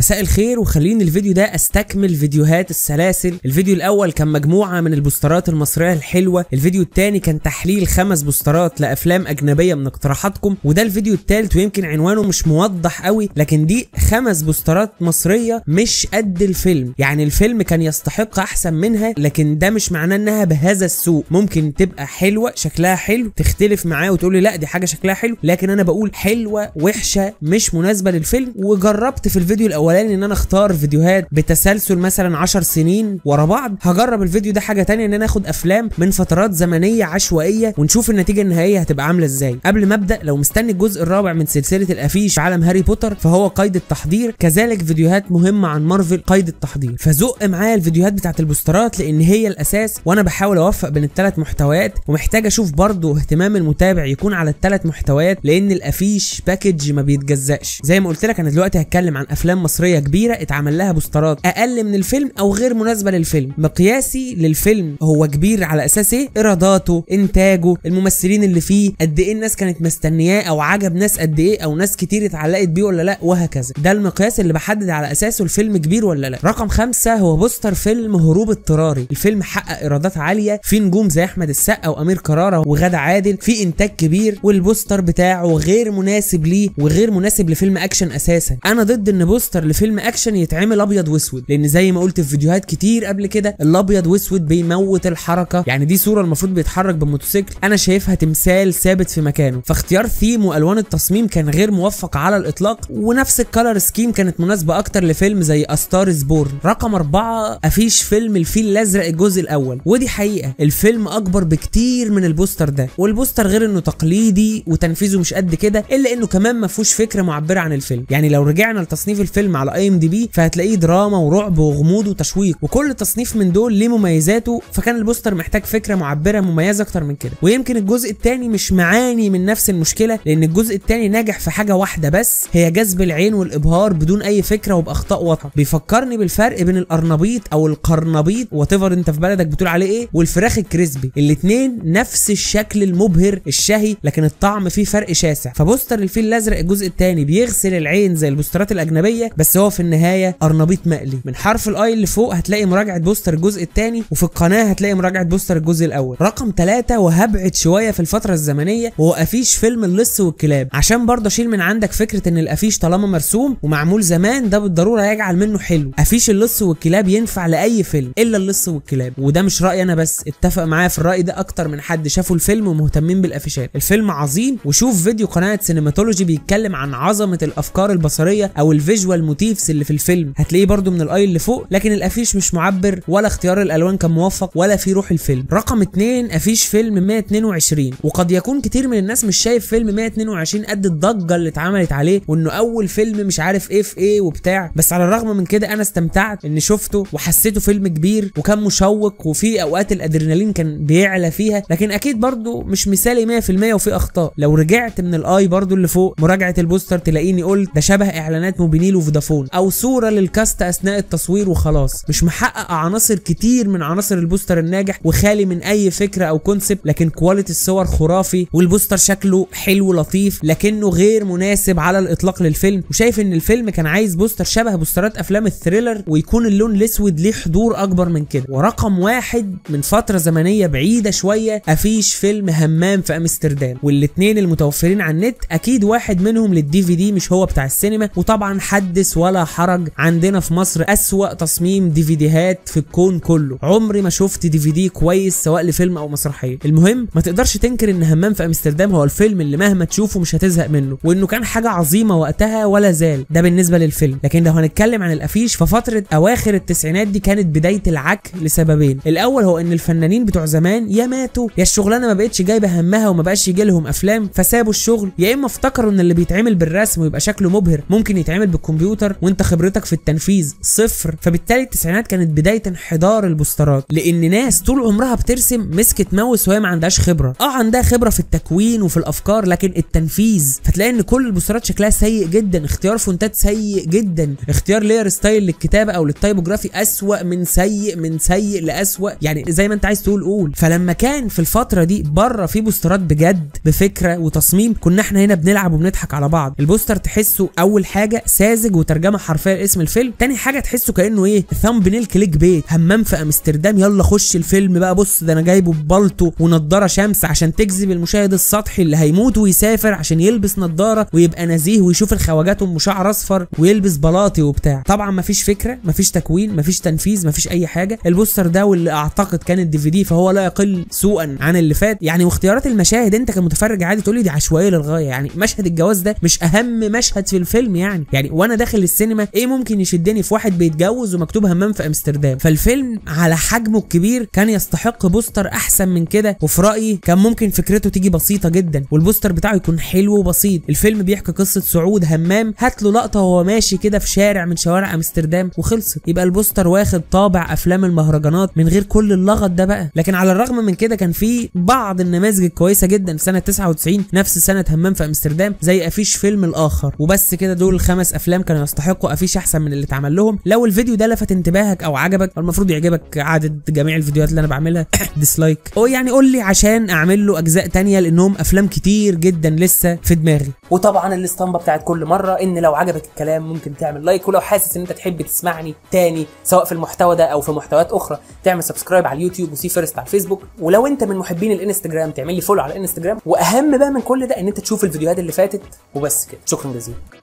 مساء الخير وخليني الفيديو ده استكمل فيديوهات السلاسل الفيديو الاول كان مجموعه من البوسترات المصريه الحلوه الفيديو الثاني كان تحليل خمس بوسترات لافلام اجنبيه من اقتراحاتكم وده الفيديو الثالث ويمكن عنوانه مش موضح قوي لكن دي خمس بوسترات مصريه مش قد الفيلم يعني الفيلم كان يستحق احسن منها لكن ده مش معناه انها بهذا السوء ممكن تبقى حلوه شكلها حلو تختلف معاه وتقول لي لا دي حاجه شكلها حلو لكن انا بقول حلوه وحشه مش مناسبه للفيلم وجربت في الفيديو الاولاني ان انا اختار فيديوهات بتسلسل مثلا 10 سنين ورا بعض هجرب الفيديو ده حاجه تانية ان انا اخد افلام من فترات زمنيه عشوائيه ونشوف النتيجه النهائيه هتبقى عامله ازاي قبل ما ابدا لو مستني الجزء الرابع من سلسله الافيش في عالم هاري بوتر فهو قيد التحضير كذلك فيديوهات مهمه عن مارفل قيد التحضير فزق معايا الفيديوهات بتاعت البوسترات لان هي الاساس وانا بحاول اوفق بين الثلاث محتويات ومحتاج اشوف برضه اهتمام المتابع يكون على الثلاث محتويات لان الافيش باكج ما بيتجزأش زي ما قلت لك انا دلوقتي هتكلم عن افلام مصريه كبيره اتعمل لها بوسترات اقل من الفيلم او غير مناسبه للفيلم مقياسي للفيلم هو كبير على اساس ايه ايراداته انتاجه الممثلين اللي فيه قد ايه الناس كانت مستنياه او عجب ناس قد ايه او ناس كتير اتعلقت بيه ولا لا وهكذا ده المقياس اللي بحدد على اساسه الفيلم كبير ولا لا رقم خمسة هو بوستر فيلم هروب اضطراري الفيلم حقق ايرادات عاليه في نجوم زي احمد السقا وامير كرارة وغادة عادل في انتاج كبير والبوستر بتاعه غير مناسب ليه وغير مناسب لفيلم اكشن اساسا انا ضد ان بوستر لفيلم اكشن يتعمل ابيض واسود لان زي ما قلت في فيديوهات كتير قبل كده الابيض واسود بيموت الحركه يعني دي صوره المفروض بيتحرك بموتوسيكل انا شايفها تمثال ثابت في مكانه فاختيار ثيم والوان التصميم كان غير موفق على الاطلاق ونفس الكالر سكيم كانت مناسبه اكتر لفيلم زي استار سبورن رقم أربعة أفيش فيلم الفيل الأزرق الجزء الأول ودي حقيقة الفيلم أكبر بكتير من البوستر ده والبوستر غير إنه تقليدي وتنفيذه مش قد كده إلا إنه كمان ما فيهوش فكرة معبرة عن الفيلم يعني لو رجعنا لتصنيف الفيلم على اي ام دي بي فهتلاقيه دراما ورعب وغموض وتشويق وكل تصنيف من دول ليه مميزاته فكان البوستر محتاج فكرة معبرة مميزة أكتر من كده ويمكن الجزء الثاني مش معاني من نفس المشكلة لأن الجزء الثاني ناجح في حاجة واحدة بس هي جذب العين والإبهار بدون أي فكرة وبأخطاء واضحة بيفكرني بالفرق بين القرنبيط او القرنبيط وات انت في بلدك بتقول عليه ايه والفراخ الكريسبي الاثنين نفس الشكل المبهر الشهي لكن الطعم فيه فرق شاسع فبوستر الفيل الازرق الجزء الثاني بيغسل العين زي البوسترات الاجنبيه بس هو في النهايه قرنبيط مقلي من حرف الاي اللي فوق هتلاقي مراجعه بوستر الجزء الثاني وفي القناه هتلاقي مراجعه بوستر الجزء الاول رقم ثلاثة وهبعد شويه في الفتره الزمنيه وهو افيش فيلم اللص والكلاب عشان برضه اشيل من عندك فكره ان الافيش طالما مرسوم ومعمول زمان ده بالضروره يجعل منه حلو افيش اللص والكلاب ينفع لاي فيلم الا اللص والكلاب وده مش رايي انا بس اتفق معايا في الراي ده اكتر من حد شافوا الفيلم ومهتمين بالافيشات الفيلم عظيم وشوف فيديو قناه سينماتولوجي بيتكلم عن عظمه الافكار البصريه او الفيجوال موتيفز اللي في الفيلم هتلاقيه برده من الاي اللي فوق لكن الافيش مش معبر ولا اختيار الالوان كان موفق ولا في روح الفيلم رقم اتنين افيش فيلم 122 وقد يكون كتير من الناس مش شايف فيلم 122 قد الضجه اللي اتعملت عليه وانه اول فيلم مش عارف ايه في ايه وبتاع بس على الرغم من كده انا استمتعت اني شفته وحسيته فيلم كبير وكان مشوق وفي اوقات الادرينالين كان بيعلى فيها لكن اكيد برضو مش مثالي 100% وفي اخطاء لو رجعت من الاي برضو اللي فوق مراجعه البوستر تلاقيني قلت ده شبه اعلانات موبينيل وفودافون او صوره للكاست اثناء التصوير وخلاص مش محقق عناصر كتير من عناصر البوستر الناجح وخالي من اي فكره او كونسبت لكن كواليتي الصور خرافي والبوستر شكله حلو لطيف لكنه غير مناسب على الاطلاق للفيلم وشايف ان الفيلم كان عايز بوستر شبه بوسترات افلام الثريلر ويكون اللون الاسود ليه حضور اكبر من كده ورقم واحد من فتره زمنيه بعيده شويه افيش فيلم همام في امستردام والاتنين المتوفرين على النت اكيد واحد منهم للدي في دي مش هو بتاع السينما وطبعا حدث ولا حرج عندنا في مصر اسوا تصميم دي في ديهات في الكون كله عمري ما شفت دي في دي كويس سواء لفيلم او مسرحيه المهم ما تقدرش تنكر ان همام في امستردام هو الفيلم اللي مهما تشوفه مش هتزهق منه وانه كان حاجه عظيمه وقتها ولا زال ده بالنسبه للفيلم لكن لو هنتكلم عن الافيش ففتره اواخر التسعينات دي كانت بدايه العك لسببين الاول هو ان الفنانين بتوع زمان يا ماتوا يا الشغلانه ما بقتش جايبه همها وما بقاش يجي لهم افلام فسابوا الشغل يا اما افتكروا ان اللي بيتعمل بالرسم ويبقى شكله مبهر ممكن يتعمل بالكمبيوتر وانت خبرتك في التنفيذ صفر فبالتالي التسعينات كانت بدايه انحدار البوسترات لان ناس طول عمرها بترسم مسكت ماوس وهي ما عندهاش خبره اه عندها خبره في التكوين وفي الافكار لكن التنفيذ فتلاقي ان كل البوسترات شكلها سيء جدا اختيار فونتات سيء جدا اختيار لير ستايل للكتابه او للتايبوجرافي اسوأ من سيء من سيء لاسوأ يعني زي ما انت عايز تقول قول فلما كان في الفتره دي بره في بوسترات بجد بفكره وتصميم كنا احنا هنا بنلعب وبنضحك على بعض البوستر تحسه اول حاجه ساذج الترجمه حرفيا لاسم الفيلم تاني حاجه تحسه كانه ايه ثامبنيل كليك بيت همام في امستردام يلا خش الفيلم بقى بص ده انا جايبه ببلطو ونضاره شمس عشان تجذب المشاهد السطحي اللي هيموت ويسافر عشان يلبس نضاره ويبقى نزيه ويشوف الخواجات ام شعر اصفر ويلبس بلاطي وبتاع طبعا مفيش فكره مفيش تكوين مفيش تنفيذ مفيش اي حاجه البوستر ده واللي اعتقد كان الدي في دي فهو لا يقل سوءا عن اللي فات يعني واختيارات المشاهد انت كمتفرج عادي تقول لي دي عشوائيه للغايه يعني مشهد الجواز ده مش اهم مشهد في الفيلم يعني يعني وانا داخل السينما ايه ممكن يشدني في واحد بيتجوز ومكتوب همام في امستردام فالفيلم على حجمه الكبير كان يستحق بوستر احسن من كده وفي رايي كان ممكن فكرته تيجي بسيطه جدا والبوستر بتاعه يكون حلو وبسيط الفيلم بيحكي قصه سعود همام هات له لقطه وهو ماشي كده في شارع من شوارع امستردام وخلصت يبقى البوستر واخد طابع افلام المهرجانات من غير كل اللغط ده بقى لكن على الرغم من كده كان في بعض النماذج الكويسه جدا في سنه 99 نفس سنه همام في امستردام زي افيش فيلم الاخر وبس كده دول الخمس افلام كانوا يستحقوا افيش احسن من اللي اتعمل لهم لو الفيديو ده لفت انتباهك او عجبك المفروض يعجبك عدد جميع الفيديوهات اللي انا بعملها ديسلايك او يعني قول لي عشان اعمل له اجزاء تانية لانهم افلام كتير جدا لسه في دماغي وطبعا الاسطمبه بتاعت كل مره ان لو عجبك الكلام ممكن تعمل لايك ولو حاسس ان انت تحب تسمعني تاني سواء في المحتوى ده او في محتويات اخرى تعمل سبسكرايب على اليوتيوب وسي فيرست على الفيسبوك ولو انت من محبين الانستجرام تعمل لي فولو على الانستجرام واهم بقى من كل ده ان انت تشوف الفيديوهات اللي فاتت وبس كده شكرا جزيلا